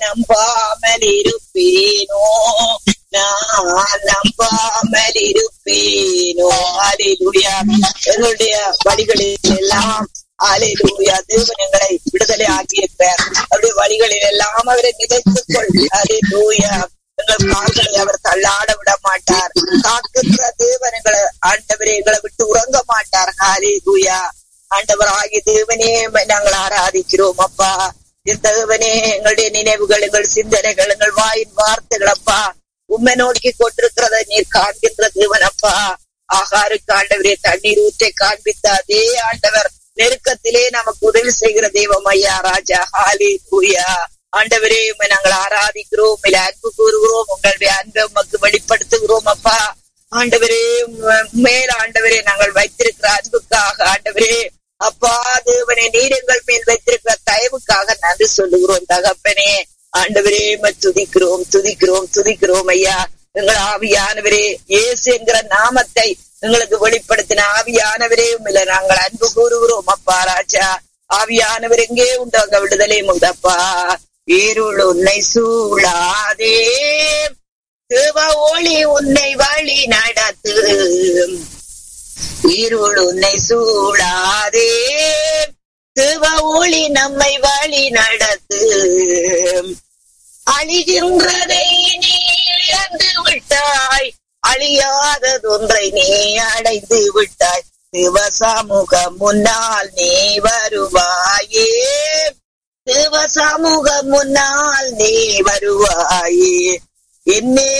நம்பாமல் இருப்பேனோ நான் நம்பாமல் இருப்பேனோ அலையிலுயா எங்களுடைய வழிகளில் எல்லாம் அலையிலுயா தேவன் எங்களை விடுதலை ஆக்கியிருப்பார் அவருடைய வழிகளில் எல்லாம் அவரை நினைத்துக் கொள் அலையிலுயா எங்கள் கால்களை அவர் தள்ளாட விட மாட்டார் காக்கின்ற தேவன் எங்களை ஆண்டவரே எங்களை விட்டு உறங்க மாட்டார் ஹalleluya ஆண்டவர் ஆகிய தேவனே நாங்கள் ஆராதிக்கிறோம் அப்பா என் தேவனே எங்களுடைய நினைவுகள் எங்கள் சிந்தனைகள் எங்கள் வாயின் வார்த்தைகள் அப்பா உண்மை நோக்கி கொண்டிருக்கிறத நீர் காண்கின்ற தேவன் அப்பா ஆகாருக்கு ஆண்டவரே தண்ணீர் ஊற்றை காண்பித்த அதே ஆண்டவர் நெருக்கத்திலே நமக்கு உதவி செய்கிற தெய்வம் ஐயா ராஜா ஹாலி பூயா ஆண்டவரே உம்மை நாங்கள் ஆராதிக்கிறோம் உண்மையில அன்பு கூறுகிறோம் உங்களுடைய அன்பை உமக்கு வெளிப்படுத்துகிறோம் அப்பா ஆண்டவரே மேல் ஆண்டவரே நாங்கள் வைத்திருக்கிற அன்புக்காக ஆண்டவரே அப்பா தேவனே நீர் எங்கள் மேல் வைத்திருக்கிற தயவுக்காக நன்றி சொல்லுகிறோம் தகப்பனே ஆண்டவரே துதிக்கிறோம் துதிக்கிறோம் துதிக்கிறோம் ஐயா எங்கள் ஆவியானவரே இயேசு என்கிற நாமத்தை எங்களுக்கு வெளிப்படுத்தின ஆவியானவரே உண்மையில நாங்கள் அன்பு கூறுகிறோம் அப்பா ராஜா ஆவியானவர் எங்கே உண்டு அங்க விடுதலை உண்டப்பா இருள் உன்னை சூழாதே தேவ ஒளி உன்னை வழி நடத்து இருள் உன்னை சூழாதே தேவ ஒளி நம்மை வழி நடத்து அழிகின்றதை நீ இழந்து விட்டாய் அழியாததொன்றை நீ அடைந்து விட்டாய் சிவ சமூகம் முன்னால் நீ வருவாயே சிவ சமூகம் முன்னால் நீ வருவாயே என்னே